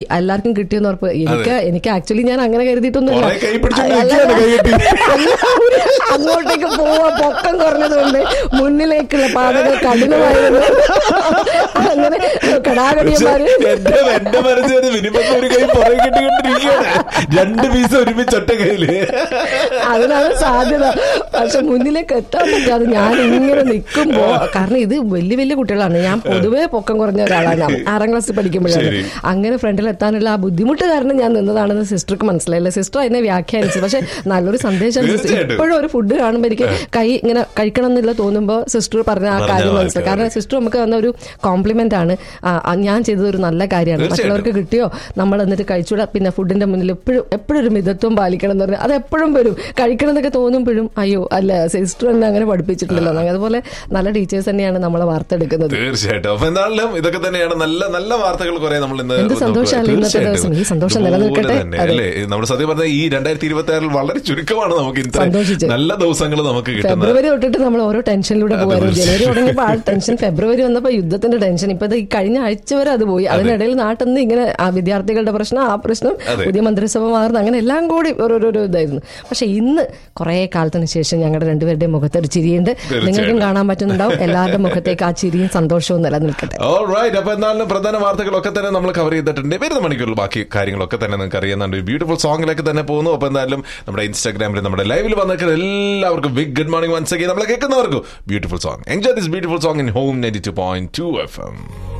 എല്ലാവർക്കും കിട്ടിയെന്ന് ഉറപ്പ് എനിക്ക് എനിക്ക് ആക്ച്വലി ഞാൻ അങ്ങനെ കരുതിയിട്ടൊന്നുമില്ല കുറെ കൈ പിടിച്ച് അല്ല, നിൽക്കുകയാണ് കൈ കെട്ടി. അങ്ങോട്ടേക്ക് പോവാ പൊക്കം കുറഞ്ഞതുകൊണ്ട് മുന്നിലേക്കുള്ള പാതകൾ കഠിനമായിരുന്നു അങ്ങനെ കടാകടിയന്മാര് എന്റെ എന്റെ മനസ്സിൽ മിനിമം ഒരു കൈ പുറകെ കെട്ടിക്കൊണ്ടിരിക്കുകയാണ് രണ്ട് പീസ് ഒരുമിച്ച് ഒറ്റ കയ്യില് അതിനാണ് സാധ്യത പക്ഷെ മുന്നിലേക്ക് എത്താൻ പറ്റാതെ ഞാൻ ഇങ്ങനെ നിൽക്കുമ്പോ കാരണം ഇത് വലിയ വലിയ കുട്ടികളാണ് ഞാൻ പൊതുവേ പൊക്കം കുറഞ്ഞ ഒരാളാണ് ആറാം ക്ലാസ്സിൽ പഠിക്കുമ്പോഴാണ് ശരി. അങ്ങനെ ഫ്രണ്ടിൽ എത്താനുള്ള ആ ബുദ്ധിമുട്ട് കാരണം ഞാൻ നിന്നതാണെന്ന് സിസ്റ്റർക്ക് മനസ്സിലായില്ല സിസ്റ്റർ അതിനെ വ്യാഖ്യാനിച്ചു പക്ഷെ നല്ലൊരു സന്ദേശം തീർച്ചയായിട്ടും. ഇപ്പോഴും ഒരു ഫുഡ് കാണുമ്പോൾ എനിക്ക് കൈ ഇങ്ങനെ കഴിക്കണം എന്നുള്ള തോന്നുമ്പോൾ സിസ്റ്റർ പറഞ്ഞ ആ പറഞ്ഞ കാര്യം വാക്ക്, മനസ്സിലായി കാരണം സിസ്റ്റർ നമുക്ക് തന്ന ഒരു കോംപ്ലിമെന്റ് ആണ് ആ, ആ, ഞാൻ ചെയ്തത് ഒരു നല്ല കാര്യമാണ് തീർച്ചയായിട്ടും. മറ്റുള്ളവർക്ക് കിട്ടിയോ നമ്മൾ എന്നിട്ട് കഴിച്ചൂടാ പിന്നെ ഫുഡിന്റെ മുന്നിൽ എപ്പോഴും എപ്പോഴും ഒരു മിതത്വം പാലിക്കണം എന്ന് പറഞ്ഞാൽ അത് എപ്പോഴും വരും കഴിക്കണം എന്നൊക്കെ തോന്നുമ്പോഴും അയ്യോ അല്ല സിസ്റ്റർ എന്നെ അങ്ങനെ പഠിപ്പിച്ചിട്ടുണ്ടല്ലോ എന്ന്. അതുപോലെ നല്ല ടീച്ചേഴ്സ് തന്നെയാണ് നമ്മളെ വാർത്തെടുക്കുന്നത് തീർച്ചയായിട്ടും അപ്പൊ എന്തായാലും ഇതൊക്കെ തന്നെയാണ് നല്ല നല്ല വാർത്തകൾ കുറെ നമ്മൾ ഇന്ന് എന്ത് സന്തോഷമല്ലേ ഇന്നത്തെ തീർച്ചയായിട്ടും. ദിവസം. ഈ സന്തോഷം ഇതുപോലെ നിലനിൽക്കട്ടെ. തന്നെ, അതെ. അല്ലേ നമ്മൾ സത്യം പറഞ്ഞ ഈ രണ്ടായിരത്തി ഇരുപത്തി ആറിൽ വളരെ ചുരുക്കമാണ് നമുക്ക് ഇത്ര സന്തോഷിച്ച്. നല്ല ദിവസങ്ങൾ നമുക്ക് കിട്ടുന്നത് ഫെബ്രുവരി തൊട്ടിട്ട് നമ്മൾ ഓരോ ടെൻഷനിലൂടെ പോകാറുണ്ട് ജനുവരി തുടങ്ങിയപ്പോൾ ആ ടെൻഷൻ ഫെബ്രുവരി വന്നപ്പോൾ യുദ്ധത്തിന്റെ ടെൻഷൻ ഇപ്പൊ ദേ ഈ കഴിഞ്ഞ ആഴ്ച വരെ അത് പോയി അതിനിടയിൽ നാട്ടിൽ നിന്ന് ഇങ്ങനെ ആ വിദ്യാർത്ഥികളുടെ പ്രശ്നം ആ പ്രശ്നം അതെ. പുതിയ മന്ത്രിസഭ മാറുന്നു അങ്ങനെ എല്ലാം കൂടി ഓരോരോ ഇതായിരുന്നു പക്ഷെ ഇന്ന് കുറെ കാലത്തിന് ശേഷം ഞങ്ങളുടെ രണ്ടുപേരുടെയും മുഖത്തൊരു ചിരിയുണ്ട് നിങ്ങൾക്കും കാണാൻ പറ്റുന്നുണ്ടാവും എല്ലാവരുടെ മുഖത്തേക്ക് ആ ചിരിയും സന്തോഷവും നിലനിൽക്കട്ടെ റൈറ്റ് അപ്പൊ എന്തായാലും പ്രധാന വാർത്തകളൊക്കെ തന്നെ നമ്മൾ കവർ ചെയ്തിട്ടുണ്ട് വരുന്ന മണിക്കൂറിൽ ബാക്കി കാര്യങ്ങളൊക്കെ തന്നെ നിങ്ങൾക്ക് അറിയാന്നുണ്ട് ഒരു ബ്യൂട്ടിഫുൾ സോങ്ങിലേക്ക് തന്നെ പോകുന്നു അപ്പൊ എന്തായാലും നമ്മുടെ ഇൻസ്റ്റാഗ്രാമിൽ നമ്മുടെ ലൈവിൽ വന്നിട്ട് എല്ലാവർക്കും big good morning once again നമ്മളെ കേൾക്കുന്നവർക്കും beautiful song enjoy this beautiful song in home ninety two point two F M